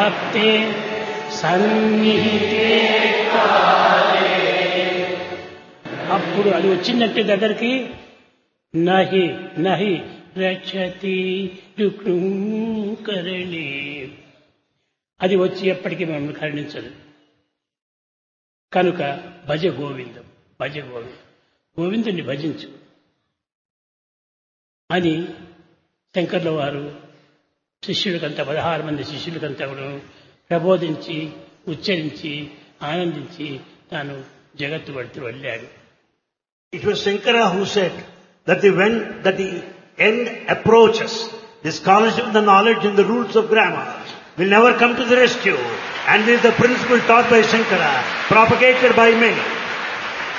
ప్రాప్తే సన్నిహితే కాలే. అప్పుడు అది వచ్చిందంటే దగ్గరికి నహి నహి రక్షతి కరణి అది వచ్చి ఎప్పటికీ మమ్మల్ని కరుణించదు కనుక భజ గోవిందం భజ గోవిందం గోవిందుని భజించు అని శంకర్ల వారు శిష్యులకంతా పదహారు మంది శిష్యులకంతా కూడా ప్రబోధించి ఉచ్చరించి ఆనందించి తాను జగత్తు పడుతూ వెళ్ళాడు It was Shankara who said that the when that the end approaches, the scholarship, the knowledge and the rules of grammar will never come to the rescue. And this is the principle taught by Shankara, propagated by many.